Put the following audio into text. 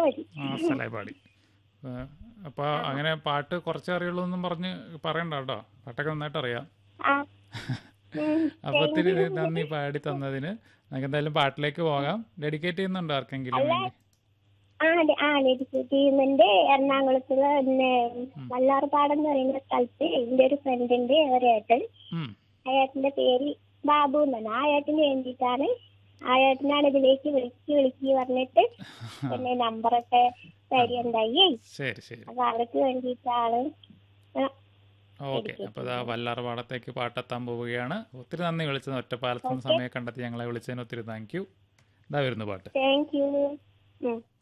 പാടി ആ സ്ഥലമായി പാടി അപ്പോൾ അങ്ങനെ പാട്ട് കുറച്ചേ അറിയുള്ളൂ എന്നും പറഞ്ഞ് പറയണ്ട കേട്ടോ പാട്ടൊക്കെ നന്നായിട്ട് അറിയാം ആ ഉം. അപ്പോൾ ഒത്തിരി നന്ദി പാടി തന്നതിന് നമുക്ക് എന്തായാലും പാട്ടിലേക്ക് പോകാം ഡെഡിക്കേറ്റ് ചെയ്യുന്നുണ്ടോ ആർക്കെങ്കിലും വേണ്ടി ആ അതെ ആ ലേഡീസ് ടീമിന്റെ എറണാകുളത്തുള്ള പിന്നെ വല്ലാർപാടം എന്ന് പറയുന്ന സ്ഥലത്ത് എന്റെ ഒരു ഫ്രണ്ടിന്റെ ഒരേട്ടൻ ഉം. അയാട്ടിന്റെ പേര് ബാബു എന്നാണ് ആ ഏട്ടന് വേണ്ടിയിട്ടാണ് ആ ഏട്ടനാണ് ഇതിലേക്ക് വിളിക്ക് വിളിക്ക് പറഞ്ഞിട്ട് പിന്നെ നമ്പറൊക്കെ തരികയുണ്ടായി ശരി ശരി അപ്പൊ അവർക്ക് വേണ്ടിയിട്ടാണ് ആ, ഓക്കെ അപ്പോൾ ഇതാ വല്ലാർപാടത്തേക്ക് പാട്ടെത്താൻ പോവുകയാണ് ഒത്തിരി നന്ദി വിളിച്ചത് ഒറ്റപ്പാലത്തുനിന്ന് സമയം കണ്ടെത്തി ഞങ്ങളെ വിളിച്ചതിന് ഒത്തിരി താങ്ക് യു ഇതാ വരുന്നു പാട്ട് താങ്ക് യു ഉം